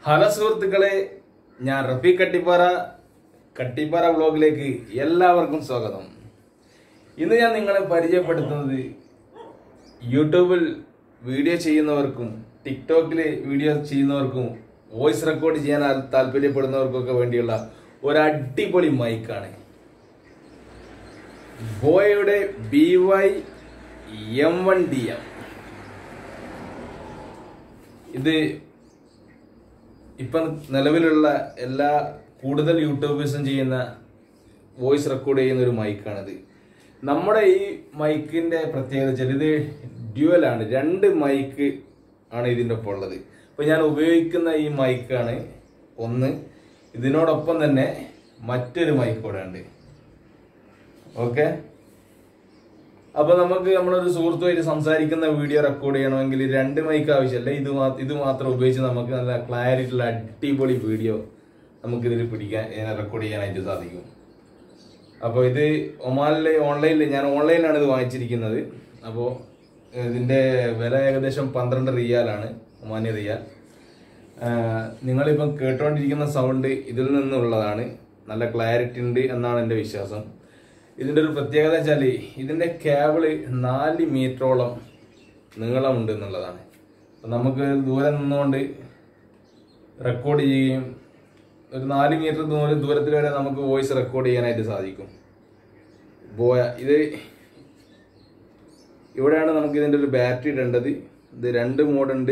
hello സുഹൃത്തുക്കളെ ഞാൻ റഫി കട്ടിപ്പാറ കട്ടിപ്പാറ വ്ലോഗിലേക്ക് എല്ലാവർക്കും സ്വാഗതം ഇന്ന് ഞാൻ നിങ്ങളെ പരിചയപ്പെടുത്തുന്നത് യൂട്യൂബിൽ വീഡിയോ ചെയ്യുന്നവർക്കും ടിക്ടോക്കിൽ വീഡിയോ ചെയ്യുന്നവർക്കും വോയിസ് റെക്കോർഡ് ചെയ്യാൻ ആ- താല്പര്യപ്പെടുന്നവർക്കൊക്കെ വേണ്ടിയുള്ള ഒരു അടിപൊളി മൈക്കാണ് ബോയയുടെ B Y M one D M ഇത് ഇപ്പം നിലവിലുള്ള എല്ലാ കൂടുതൽ യൂട്യൂബേഴ്സും ചെയ്യുന്ന വോയിസ് റെക്കോർഡ് ചെയ്യുന്ന ഒരു മൈക്കാണിത് നമ്മുടെ ഈ മൈക്കിന്റെ പ്രത്യേകത വെച്ചാൽ ഇത് ഡ്യുവലാണ് രണ്ട് മൈക്ക് ആണ് ഇതിൻ്റെ ഒപ്പം ഉള്ളത് ഇപ്പൊ ഞാൻ ഉപയോഗിക്കുന്ന ഈ മൈക്കാണ് ഒന്ന് ഇതിനോടൊപ്പം തന്നെ മറ്റൊരു മൈക്ക് കൂടെ ഉണ്ട് ഓക്കെ അപ്പൊ നമുക്ക് നമ്മളൊരു സുഹൃത്തുമായിട്ട് സംസാരിക്കുന്ന വീഡിയോ റെക്കോർഡ് ചെയ്യണമെങ്കിൽ രണ്ട് മൈക്ക് ആവശ്യമല്ല ഇത് മാ- ഇത് മാത്രം ഉപയോഗിച്ച് നമുക്ക് നല്ല ക്ലാരിറ്റി ഉള്ള അടിപൊളി വീഡിയോ നമുക്ക് ഇതിൽ പിടിക്കാൻ റെക്കോർഡ് ചെയ്യാനായിട്ട് സാധിക്കും അപ്പോൾ ഇത് ഒമാനിലെ ഓൺലൈനിൽ ഞാൻ ഓൺലൈനിലാണ് ഇത് വാങ്ങിച്ചിരിക്കുന്നത് അപ്പോൾ ഇതിന്റെ വില ഏകദേശം പന്ത്രണ്ട് റിയാലാണ് ഒമാനി റിയാൽ ആഹ് നിങ്ങളിപ്പം കേട്ടോണ്ടിരിക്കുന്ന സൗണ്ട് ഇതിൽ നിന്നുള്ളതാണ് നല്ല ക്ലാരിറ്റി ഉണ്ട് എന്നാണ് എൻ്റെ വിശ്വാസം ഇതിന്റെ ഒരു പ്രത്യേകത വെച്ചാൽ ഇതിന്റെ കേബിള് നാല് മീറ്ററോളം നീളമുണ്ട് എന്നുള്ളതാണ് അപ്പൊ നമുക്ക് ദൂരെ നിന്നുകൊണ്ട് റെക്കോർഡ് ചെയ്യുകയും ഒരു നാല് മീറ്റർ ദൂരം ദൂരത്തിൽ വരെ നമുക്ക് വോയിസ് റെക്കോർഡ് ചെയ്യാനായിട്ട് സാധിക്കും ബോയ ഇത് ഇവിടെയാണ് നമുക്ക് ഇതിന്റെ ഒരു ബാറ്ററി ഇടേണ്ടത് ഇത് രണ്ട് മോഡുണ്ട്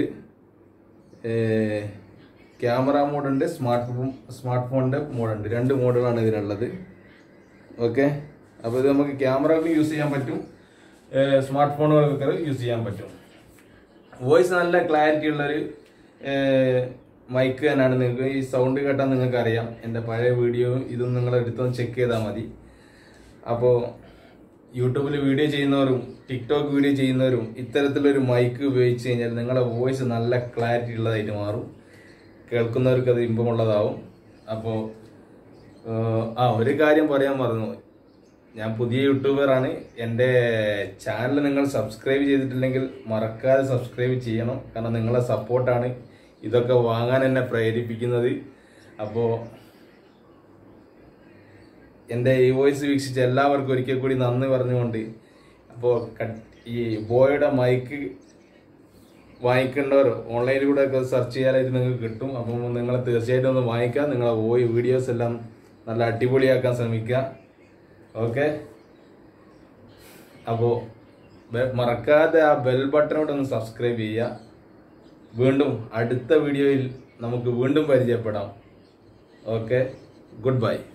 ക്യാമറ മോഡുണ്ട് സ്മാർട്ട് ഫോൺ സ്മാർട്ട് ഫോണിന്റെ മോഡുണ്ട് രണ്ട് മോഡുകളാണ് ഇതിനുള്ളത് ഓക്കെ അപ്പോൾ ഇത് നമുക്ക് ക്യാമറകൾക്ക് യൂസ് ചെയ്യാൻ പറ്റും സ്മാർട്ട് ഫോണുകൾക്കൊക്കെ യൂസ് ചെയ്യാൻ പറ്റും വോയിസ് നല്ല ക്ലാരിറ്റി ഉള്ളൊരു മൈക്ക് തന്നെയാണ് നിങ്ങൾക്ക് ഈ സൗണ്ട് കേട്ടാൽ നിങ്ങൾക്ക് അറിയാം എൻ്റെ പഴയ വീഡിയോ ഇതും നിങ്ങൾ എടുത്തൊന്ന് ചെക്ക് ചെയ്താൽ മതി അപ്പോൾ യൂട്യൂബിൽ വീഡിയോ ചെയ്യുന്നവരും ടിക്ടോക്ക് വീഡിയോ ചെയ്യുന്നവരും ഇത്തരത്തിലൊരു മൈക്ക് ഉപയോഗിച്ച് കഴിഞ്ഞാൽ നിങ്ങളുടെ വോയിസ് നല്ല ക്ലാരിറ്റി ഉള്ളതായിട്ട് മാറും കേൾക്കുന്നവർക്ക് അത് ഇമ്പമുള്ളതാവും അപ്പോൾ ആ ഒരു കാര്യം പറയാൻ മറന്നു ഞാൻ പുതിയ യൂട്യൂബറാണ് എൻ്റെ ചാനൽ നിങ്ങൾ സബ്സ്ക്രൈബ് ചെയ്തിട്ടില്ലെങ്കിൽ മറക്കാതെ സബ്സ്ക്രൈബ് ചെയ്യണം കാരണം നിങ്ങളെ സപ്പോർട്ടാണ് ഇതൊക്കെ വാങ്ങാൻ എന്നെ പ്രേരിപ്പിക്കുന്നത് അപ്പോൾ എൻ്റെ ഈ വോയിസ് വീക്ഷിച്ച എല്ലാവർക്കും ഒരിക്കൽ കൂടി നന്ദി പറഞ്ഞുകൊണ്ട് അപ്പോൾ ഈ ബോയുടെ മൈക്ക് വാങ്ങിക്കേണ്ടവർ ഓൺലൈനിലൂടെ ഒക്കെ സെർച്ച് ചെയ്യാനായിട്ട് നിങ്ങൾക്ക് കിട്ടും അപ്പം നിങ്ങൾ തീർച്ചയായിട്ടും ഒന്ന് വാങ്ങിക്കാം നിങ്ങളെ വോയി വീഡിയോസ് എല്ലാം നല്ല അടിപൊളിയാക്കാൻ ശ്രമിക്കുക ഓക്കെ അപ്പോൾ മറക്കാതെ ആ ബെൽ ബട്ടണോട് ഒന്ന് സബ്സ്ക്രൈബ് ചെയ്യുക വീണ്ടും അടുത്ത വീഡിയോയിൽ നമുക്ക് വീണ്ടും പരിചയപ്പെടാം ഓക്കെ ഗുഡ് ബൈ